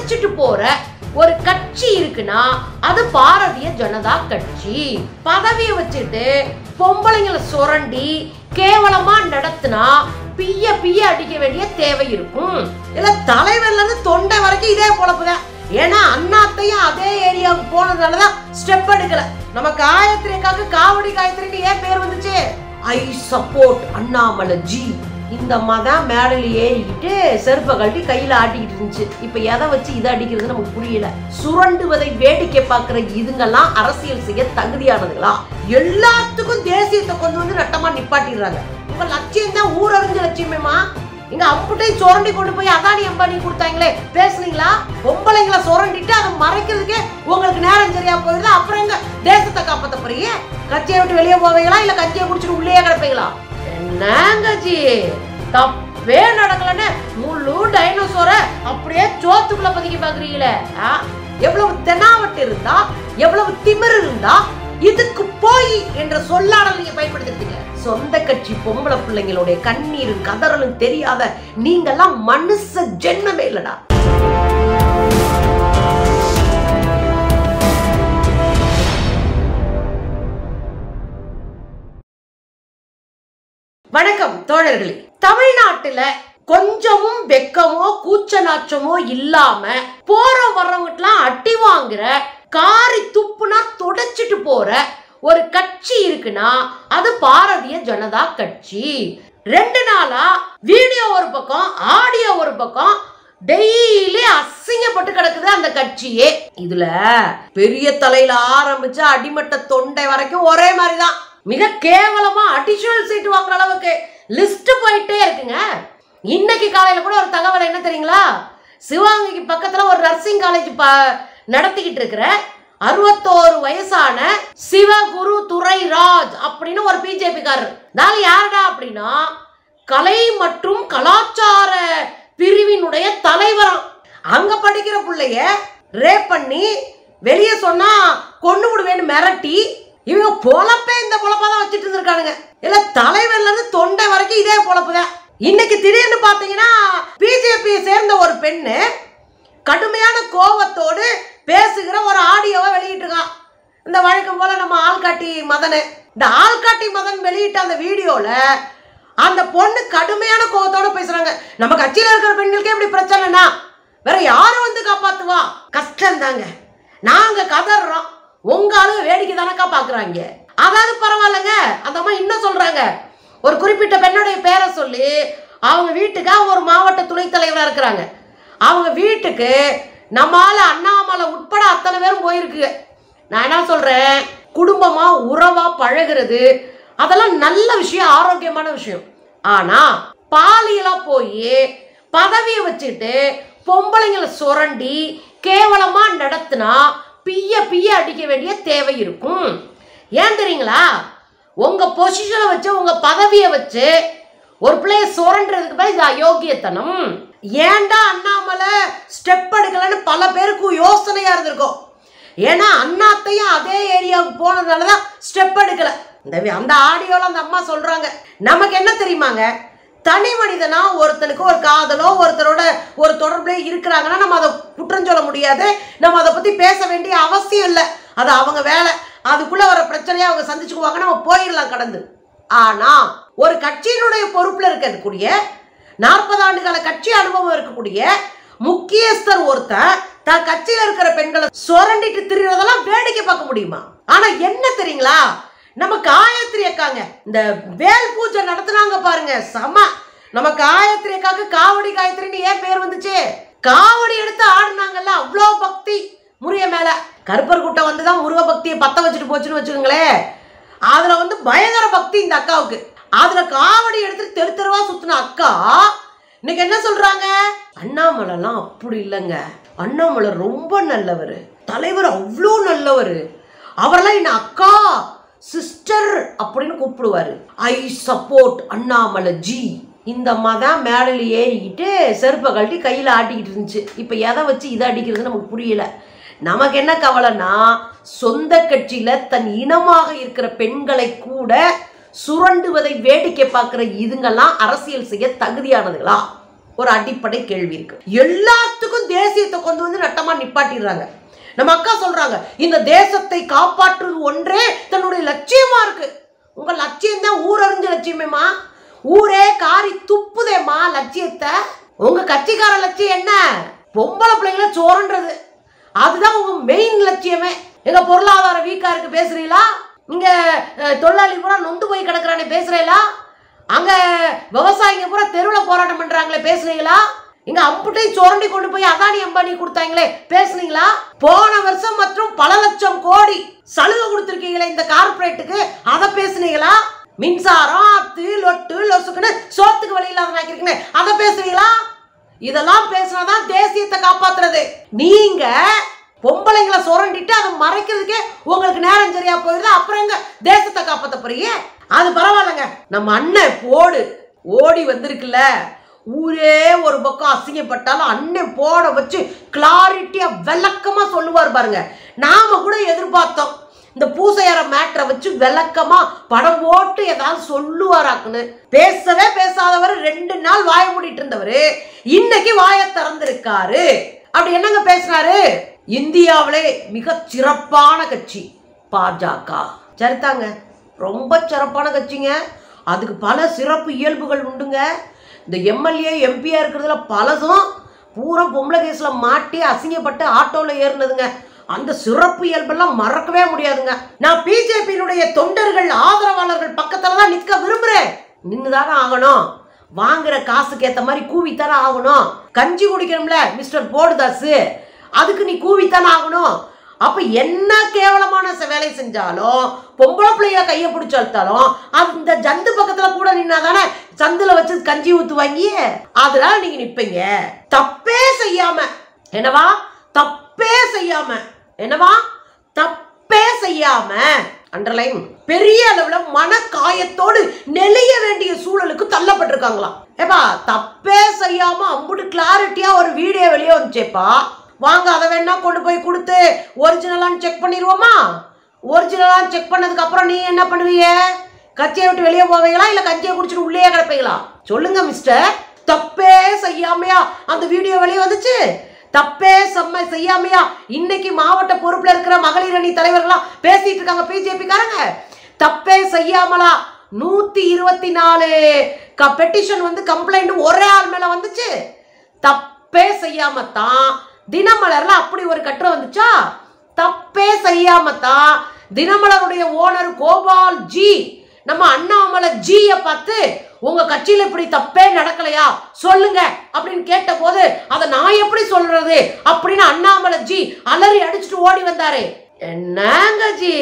தொடச்சிட்டு போற ஒரு கட்சி இருக்குன்னா அது பாரதிய ஜனதா கட்சி பதவியை வச்சுட்டு பொம்பளைங்களை சுரண்டி கேவலமா நடத்தினா பிய பிய அடிக்க வேண்டிய தேவை இருக்கும் இல்ல தலைவர்ல இருந்து தொண்டை வரைக்கும் இதே பொழப்புதான் ஏன்னா அண்ணாத்தையும் அதே ஏரியாவுக்கு போனதுனாலதான் ஸ்டெப் எடுக்கல நம்ம காயத்ரிக்காக காவடி காயத்ரின்னு ஏன் பேர் வந்துச்சு ஐ சப்போர்ட் அண்ணாமலை ஜி இந்த மதம் மேடையில ஏறிக்கிட்டு செருப்பை கழட்டி கையில ஆட்டிக்கிட்டு இருந்துச்சு இப்ப எதை வச்சு இதை அடிக்கிறது நமக்கு புரியல சுரண்டுவதை வேடிக்கை பார்க்கிற இதுங்கெல்லாம் அரசியல் செய்ய தகுதியானதுங்களா எல்லாத்துக்கும் தேசியத்தை கொண்டு வந்து நட்டமா நிப்பாட்டிடுறாங்க உங்க லட்சியம் தான் ஊரறிஞ்ச லட்சியமேமா இங்க அம்புட்டையும் சுரண்டி கொண்டு போய் அதானி அம்பானி கொடுத்தாங்களே பேசுனீங்களா பொம்பளைங்களை சுரண்டிட்டு அதை மறைக்கிறதுக்கே உங்களுக்கு நேரம் சரியா போயிடுது அப்புறம் எங்க தேசத்தை காப்பாத்த போறீங்க கட்சியை விட்டு வெளியே போவீங்களா இல்ல கட்சியை குடிச்சிட்டு உள்ளே கிடப்பீங்களா என்னங்க ஜி தப்பே நடக்கலன்னு முழு டைனோசரை அப்படியே சோத்துக்குள்ள பதுக்கி பாக்குறீங்களே ஆ? எவ்வளவு தெனாவட்டு இருந்தா எவ்வளவு திமிரு இருந்தா இதுக்கு போய் என்ற சொல்லாடல் நீங்க பயன்படுத்திருக்கீங்க சொந்த கட்சி பொம்பளை பிள்ளைங்களுடைய கண்ணீரும் கதறலும் தெரியாத நீங்கெல்லாம் மனுஷ ஜென்மமே இல்லடா வணக்கம் தோழர்களே தமிழ்நாட்டுல கொஞ்சமும் வெக்கமோ கூச்ச நாச்சமோ இல்லாம போற வர்றவங்கலாம் அட்டி வாங்குற காரி துப்புனா தொடச்சிட்டு போற ஒரு கட்சி இருக்குன்னா அது பாரதிய ஜனதா கட்சி ரெண்டு நாளா வீடியோ ஒரு பக்கம் ஆடியோ ஒரு பக்கம் டெய்லி அசிங்கப்பட்டு கிடக்குது அந்த கட்சியே இதுல பெரிய தலையில ஆரம்பிச்சு அடிமட்ட தொண்டை வரைக்கும் ஒரே மாதிரி தான் மிக கேவலமா அடிஷனல் சீட் வாங்குற அளவுக்கு லிஸ்ட் போயிட்டே இருக்குங்க இன்னைக்கு காலையில கூட ஒரு தகவல் என்ன தெரியுங்களா சிவகங்கைக்கு பக்கத்துல ஒரு நர்சிங் காலேஜ் ப நடத்திக்கிட்டு இருக்கிற அறுபத்தோரு வயசான சிவகுரு துரைராஜ் அப்படின்னு ஒரு பிஜேபி காரர் நாள் யாருடா அப்படின்னா கலை மற்றும் கலாச்சார பிரிவினுடைய தலைவராம் அங்க படிக்கிற பிள்ளைய ரேப் பண்ணி வெளியே சொன்னா கொண்டு விடுவேன்னு மிரட்டி இவங்க பொழப்பே இந்த பொழப்பா தான் வச்சுட்டு இருந்திருக்கானுங்க இல்ல தலைவர்ல இருந்து தொண்டை வரைக்கும் இதே பொழப்பு தான் இன்னைக்கு திடீர்னு பாத்தீங்கன்னா பிஜேபியை சேர்ந்த ஒரு பெண்ணு கடுமையான கோபத்தோடு பேசுகிற ஒரு ஆடியோவை வெளியிட்டிருக்கான் இந்த வழக்கம் போல நம்ம ஆள்காட்டி மதனு இந்த ஆள்காட்டி மதன் வெளியிட்ட அந்த வீடியோல அந்த பொண்ணு கடுமையான கோபத்தோட பேசுறாங்க நம்ம கட்சியில இருக்கிற பெண்களுக்கே இப்படி பிரச்சனைனா வேற யாரும் வந்து காப்பாத்துவா கஷ்டம் தாங்க நாங்க கதறோம் உங்க ஆளு வேடிக்கை தானக்கா பாக்குறாங்க அதாவது பரவாயில்லைங்க அந்த அம்மா இன்னும் சொல்றாங்க ஒரு குறிப்பிட்ட பெண்ணுடைய பேரை சொல்லி அவங்க வீட்டுக்கு ஒரு மாவட்ட துணைத் தலைவராக இருக்கிறாங்க அவங்க வீட்டுக்கு நம்மால அண்ணாமலை உட்பட அத்தனை பேரும் போயிருக்கு நான் என்ன சொல்றேன் குடும்பமா உறவா பழகுறது அதெல்லாம் நல்ல விஷயம் ஆரோக்கியமான விஷயம் ஆனா பாலியலா போய் பதவியை வச்சுக்கிட்டு பொம்பளைங்களை சுரண்டி கேவலமா நடத்தினா பிய பிய அடிக்க வேண்டிய தேவை இருக்கும் ஏன் தெரியுங்களா உங்க பொசிஷனை வச்சு உங்க பதவியை வச்சு ஒரு பிள்ளைய சுரண்டுறதுக்கு பேர் இது அயோக்கியத்தனம் ஏன்டா அண்ணாமலை ஸ்டெப் எடுக்கலன்னு பல பேருக்கு யோசனையா இருந்திருக்கும் ஏன்னா அண்ணாத்தையும் அதே ஏரியாவுக்கு போனதுனால தான் ஸ்டெப் எடுக்கல இந்த வி- அந்த ஆடியோல அந்த அம்மா சொல்றாங்க நமக்கு என்ன தெரியுமாங்க தனி மனிதனா ஒருத்தனுக்கு ஒரு காதலோ ஒருத்தரோட ஒரு தொடர்புல இருக்கிறாங்கன்னா நம்ம அதை குற்றம் சொல்ல முடியாது நம்ம அதை பத்தி பேச வேண்டிய அவசியம் இல்லை அது அவங்க வேலை அதுக்குள்ள வர பிரச்சனையை அவங்க சந்திச்சுக்குவாங்க நம்ம போயிடலாம் கடந்து ஆனா ஒரு கட்சியினுடைய பொறுப்புல இருக்கக்கூடிய நாற்பது ஆண்டுகால கட்சி அனுபவம் இருக்கக்கூடிய முக்கியஸ்தர் ஒருத்தன் தன் கட்சியில இருக்கிற பெண்களை சுரண்டிட்டு திரியறதெல்லாம் வேடிக்கை பார்க்க முடியுமா ஆனா என்ன தெரியுங்களா நம்ம காயத்ரி அக்காங்க இந்த வேல் பூஜை நடத்துனாங்க பாருங்க செம நம்ம காயத்ரி அக்காக்கு காவடி காயத்ரின்னு ஏன் பேர் வந்துச்சு காவடி எடுத்து ஆடுனாங்கல்ல அவ்வளோ பக்தி முருக மேல கருப்பர் கூட்டம் வந்து தான் முருக பக்தியை பத்த வச்சுட்டு போச்சுன்னு வச்சுக்கோங்களேன் அதுல வந்து பயங்கர பக்தி இந்த அக்காவுக்கு அதுல காவடி எடுத்துட்டு தெரு தெருவா சுத்தின அக்கா இன்னைக்கு என்ன சொல்றாங்க அண்ணாமலைலாம் அப்படி இல்லைங்க அண்ணாமலை ரொம்ப நல்லவர் தலைவர் அவ்வளோ நல்லவர் அவரெல்லாம் என்ன அக்கா சிஸ்டர் அப்படின்னு கூப்பிடுவாரு ஐ சப்போர்ட் அண்ணாமலை ஜி இந்த மதம் மேடையில் ஏறிக்கிட்டு செருப்பை கழட்டி கையில் ஆட்டிக்கிட்டு இருந்துச்சு இப்போ எதை வச்சு இதை அடிக்கிறது நமக்கு புரியல நமக்கு என்ன கவலைன்னா சொந்த கட்சியில தன் இனமாக இருக்கிற பெண்களை கூட சுரண்டுவதை வேடிக்கை பார்க்குற இதுங்கெல்லாம் அரசியல் செய்ய தகுதியானதுங்களா ஒரு அடிப்படை கேள்வி இருக்கு எல்லாத்துக்கும் தேசியத்தை கொண்டு வந்து நட்டமா நிப்பாட்டிடுறாங்க நம்ம அக்கா சொல்றாங்க இந்த தேசத்தை காப்பாற்றுவது ஒன்றே தன்னுடைய லட்சியமா இருக்கு உங்க லட்சியம் தான் ஊரறிஞ்ச லட்சியமேமா ஊரே காரி துப்புதேம்மா லட்சியத்தை உங்க கட்சிக்கார லட்சியம் என்ன பொம்பளை பிள்ளைங்கள சோறுன்றது அதுதான் உங்க மெயின் லட்சியமே எங்க பொருளாதாரம் வீக்கா இருக்கு பேசுறீங்களா இங்க அஹ், தொழிலாளி பூரா நொந்து போய் கிடக்குறானே பேசுறீங்களா அங்க விவசாயிங்க பூரா தெருவில் போராட்டம் பண்றாங்களே பேசுறீங்களா இங்க அம்புட்டையும் சுரண்டி கொண்டு போய் அதானி அம்பானி கொடுத்தாங்களே பேசுனீங்களா போன வருஷம் மற்றும் பல லட்சம் கோடி சலுகை கொடுத்துருக்கீங்களே இந்த கார்ப்பரேட்டுக்கு அதை பேசுனீங்களா மின்சாரம் அத்து லொட்டு லொசுக்குன்னு சோத்துக்கு வழி இல்லாத நாக்கிருக்குன்னு அதை பேசுறீங்களா இதெல்லாம் பேசினாதான் தேசியத்தை காப்பாத்துறது நீங்க பொம்பளைங்களை சுரண்டிட்டு அதை மறைக்கிறதுக்கே உங்களுக்கு நேரம் சரியா போயிருது அப்புறம் எங்க தேசத்தை காப்பாத்த போறீங்க அது பரவாயில்லைங்க நம்ம அண்ணன் போடு ஓடி வந்திருக்குல்ல ஊரே ஒரு பக்கம் அசிங்கப்பட்டாலும் அண்ணன் போட வச்சு கிளாரிட்டியா விளக்கமா சொல்லுவார் பாருங்க நாம கூட எதிர்பார்த்தோம் இந்த பூசையற மேட்ரை வச்சு விளக்கமா படம் போட்டு ஏதாவது சொல்லுவாராக்குன்னு பேசவே பேசாதவர் ரெண்டு நாள் வாய மூடிட்டு இருந்தவர் இன்னைக்கு வாயை திறந்திருக்காரு அப்படி என்னங்க பேசினாரு இந்தியாவிலே மிக சிறப்பான கட்சி பாஜக சரிதாங்க ரொம்ப சிறப்பான கட்சிங்க அதுக்கு பல சிறப்பு இயல்புகள் உண்டுங்க இந்த எம்எல்ஏ எம்பியா இருக்கிறதுல பலதும் பூரா பொம்பளை கேஸ்ல மாட்டி அசிங்கப்பட்டு ஆட்டோல ஏறினதுங்க அந்த சிறப்பு இயல்பெல்லாம் மறக்கவே முடியாதுங்க நான் பிஜேபியினுடைய தொண்டர்கள் ஆதரவாளர்கள் பக்கத்துல தான் நிற்க விரும்புறேன் நின்றுதானே ஆகணும் வாங்குற காசுக்கு ஏத்த மாதிரி கூவித்தானே ஆகணும் கஞ்சி குடிக்கணும்ல மிஸ்டர் போடுதாசு அதுக்கு நீ கூவித்தானே ஆகணும் அப்ப என்ன கேவலமான ச- வேலை செஞ்சாலும் பொம்பளை பிள்ளைய கையை பிடிச்சு அழுத்தாலும் அது இந்த ஜந்து பக்கத்துல கூட நின்னாதானே சந்துல வச்சு கஞ்சி ஊத்து வாங்கி அதனால நீங்க நிப்பீங்க தப்பே செய்யாம என்னவா தப்பே செய்யாம என்னவா தப்பே செய்யாம அண்டர்லைன் பெரிய அளவுல மனக்காயத்தோடு நெளிய வேண்டிய சூழலுக்கு தள்ளப்பட்டிருக்காங்களாம் ஏப்பா தப்பே செய்யாம அம்புட்டு கிளாரிட்டியா ஒரு வீடியோ வெளியே வந்துச்சேப்பா வாங்க அதை வேணா கொண்டு போய் கொடுத்து ஒரிஜினலான்னு செக் பண்ணிடுவோமா ஒரிஜினலான்னு செக் பண்ணதுக்கு அப்புறம் நீ என்ன பண்ணுவீங்க கட்சியை விட்டு வெளியே போவீங்களா இல்ல கட்சியை குடிச்சிட்டு உள்ளே கிடப்பீங்களா சொல்லுங்க மிஸ்டர் தப்பே செய்யாமையா அந்த வீடியோ வெளியே வந்துச்சு தப்பே செம்ம செய்யாமையா இன்னைக்கு மாவட்ட பொறுப்புல இருக்கிற மகளிர் அணி தலைவர்கள்லாம் பேசிட்டு இருக்காங்க பிஜேபி காரங்க தப்பே செய்யாமலா நூத்தி இருபத்தி நாலு பெட்டிஷன் வந்து கம்ப்ளைண்ட் ஒரே ஆள் மேல வந்துச்சு தப்பே செய்யாம தான் தினமலர்ல அப்படி ஒரு கட்டுரை வந்துச்சா தப்பே செய்யாம தான் தினமலருடைய ஓனர் கோபால் ஜி நம்ம அண்ணாமலை ஜிய பார்த்து உங்க கட்சியில இப்படி தப்பே நடக்கலையா சொல்லுங்க அப்படின்னு கேட்ட போது அதை நான் எப்படி சொல்றது அப்படின்னு அண்ணாமலை ஜி அலறி அடிச்சுட்டு ஓடி வந்தாரு என்னங்க ஜி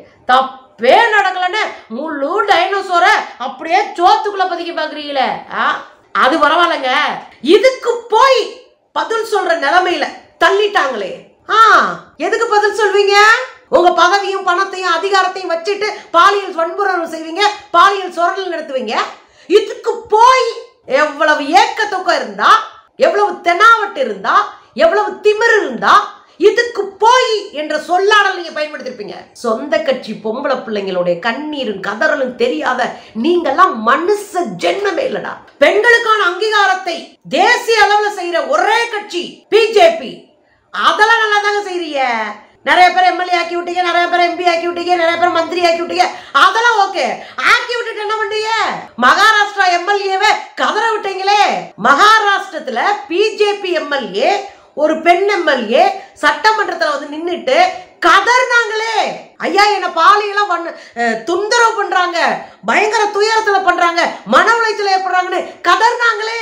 தப்பே நடக்கலன்னு முழு டைனோசோரை அப்படியே சோத்துக்குள்ள பதுக்கி பாக்குறீங்களே ஆ? அது பரவாயில்லைங்க இதுக்கு போய் பதில் சொல்ற நிலைமையில தள்ளிட்டாங்களே ஆ எதுக்கு பதில் சொல்வீங்க உங்க பதவியும் பணத்தையும் அதிகாரத்தையும் வச்சுட்டு பாலியல் வன்புணர்வு செய்வீங்க பாலியல் சுரண்டல் நடத்துவீங்க இதுக்கு போய் எவ்வளவு ஏக்கத்தொக்கம் இருந்தா எவ்வளவு தெனாவட்டு இருந்தா எவ்வளவு திமிரு இருந்தா இதுக்கு போய் என்ற சொல்லாடல் நீங்க பயன்படுத்திருப்பீங்க சொந்த கட்சி பொம்பளை பிள்ளைங்களுடைய கண்ணீரும் கதறலும் தெரியாத நீங்கெல்லாம் மனுஷ ஜென்மமே இல்லடா பெண்களுக்கான அங்கீகாரத்தை தேசிய அளவுல செய்யற ஒரே கட்சி பிஜேபி அதெல்லாம் நல்லா தாங்க செய்றீங்க நிறைய பேர் எம்எல்ஏ ஆக்கி விட்டீங்க நிறைய பேர் எம்பி ஆக்கி விட்டீங்க நிறைய பேர் மந்திரி ஆக்கி விட்டீங்க அதெல்லாம் ஓகே ஆக்கி விட்டுட்டு என்ன பண்றீங்க மகாராஷ்டிரா எம்எல்ஏவை கதற விட்டீங்களே மகாராஷ்டிரத்துல பிஜேபி எம்எல்ஏ ஒரு பெண் எம்எல்ஏ சட்டமன்றத்துல வந்து நின்னுட்டு கதர்னாங்களே ஐயா என்ன பாலியெல்லாம் பண்ண அஹ், தொந்தரவு பண்றாங்க பயங்கர துயரத்துல பண்றாங்க மன உளைச்சல் ஏற்படுறாங்கன்னு கதர்னாங்களே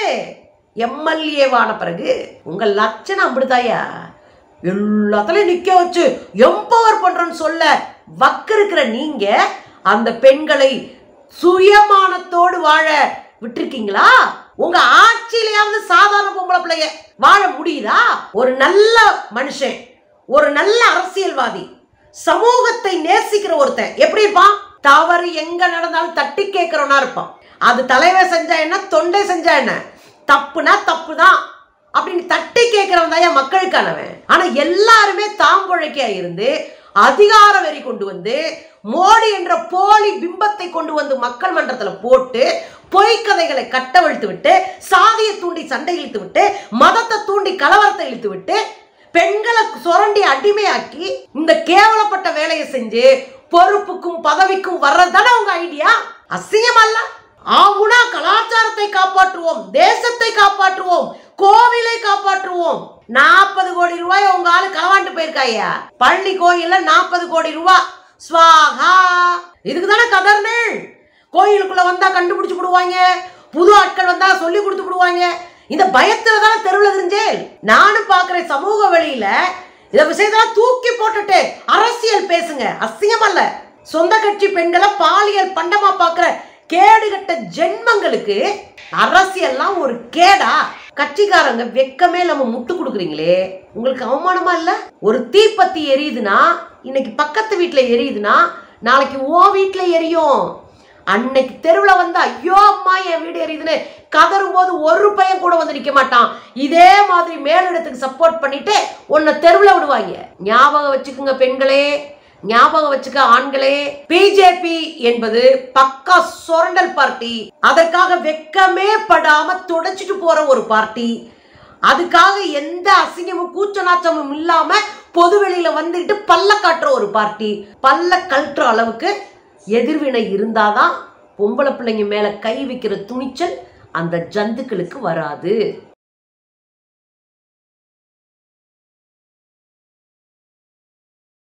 எம்எல்ஏவான பிறகு உங்க லட்சணம் அப்படிதாயா எல்லாத்துலயும் நிக்க வச்சு எம்பவர் பண்றேன்னு சொல்ல வக்கு இருக்கிற நீங்க அந்த பெண்களை சுயமானத்தோடு வாழ விட்டிருக்கீங்களா உங்க ஆட்சியிலேயாவது சாதாரண பொம்பளை பிள்ளைய வாழ முடியுதா ஒரு நல்ல மனுஷன் ஒரு நல்ல அரசியல்வாதி சமூகத்தை நேசிக்கிற ஒருத்தன் எப்படி இருப்பான் தவறு எங்க நடந்தாலும் தட்டி கேட்கிறவனா இருப்பான் அது தலைவர் செஞ்சா என்ன தொண்டை செஞ்சா என்ன தப்புனா தப்பு தான் அப்படின்னு தட்டி கேட்கிறவன் தான் மக்களுக்கானவன் ஆனா எல்லாருமே தாம்பொழைக்கியா இருந்து அதிகார வெறி கொண்டு வந்து மோடி என்ற போலி பிம்பத்தை கொண்டு வந்து மக்கள் மன்றத்துல போட்டு பொய்க்கதைகளை கட்டவிழ்த்து விட்டு சாதியை தூண்டி சண்டை இழுத்து விட்டு மதத்தை தூண்டி கலவரத்தை இழுத்து விட்டு பெண்களை சுரண்டி அடிமையாக்கி இந்த கேவலப்பட்ட வேலையை செஞ்சு பொறுப்புக்கும் பதவிக்கும் வர்றதுதானே உங்க ஐடியா அசிங்கமல்ல ஆகுனா கலாச்சாரத்தை காப்பாற்றுவோம் தேசத்தை காப்பாற்றுவோம் கோவிலை காப்பாற்றுவோம் நாற்பது கோடி ரூபாய் உங்க ஆளு களவாண்டு போயிருக்காயா பள்ளி கோயில்ல நாற்பது கோடி ரூபாய் ஸ்வாகா இதுக்கு தானே கதர்னேள் கோயிலுக்குள்ள வந்தா கண்டுபிடிச்சு விடுவாங்க புது ஆட்கள் வந்தா சொல்லி கொடுத்து விடுவாங்க இந்த பயத்துல தான் தெருவில் தெரிஞ்சேன் நானும் பார்க்கிறேன் சமூக வழியில இந்த விஷயத்தெல்லாம் தூக்கி போட்டுட்டு அரசியல் பேசுங்க அசிங்கம் அல்ல சொந்த கட்சி பெண்களை பாலியல் பண்டமா பார்க்கிற கேடுகட்ட ஜென்மங்களுக்கு அரசியல்லாம் ஒரு கேடா கட்சிக்காரங்க வெக்கமே நம்ம முட்டு கொடுக்குறீங்களே உங்களுக்கு அவமானமா இல்ல ஒரு தீப்பத்தி எரியுதுன்னா இன்னைக்கு பக்கத்து வீட்டுல எரியுதுன்னா நாளைக்கு ஓ வீட்டுல எரியும் அன்னைக்கு தெருவில் வந்து ஐயோ அம்மா என் வீடு எரியுதுன்னு கதறும் போது ஒரு பையன் கூட வந்து நிக்க மாட்டான் இதே மாதிரி மேலிடத்துக்கு சப்போர்ட் பண்ணிட்டு உன்னை தெருவில் விடுவாங்க ஞாபகம் வச்சுக்குங்க பெண்களே ஞாபகம் வச்சுக்க ஆண்களே பிஜேபி என்பது பக்கா சுரண்டல் பார்ட்டி அதற்காக வெக்கமே படாம தொடச்சிட்டு போற ஒரு பார்ட்டி அதுக்காக எந்த அசிங்கமும் கூச்ச நாச்சமும் இல்லாம பொதுவெளியில வந்துட்டு பல்ல காட்டுற ஒரு பார்ட்டி பல்ல கழட்டுற அளவுக்கு எதிர்வினை இருந்தாதான் பொம்பளை பிள்ளைங்க மேல கை வைக்கிற துணிச்சல் அந்த ஜந்துக்களுக்கு வராது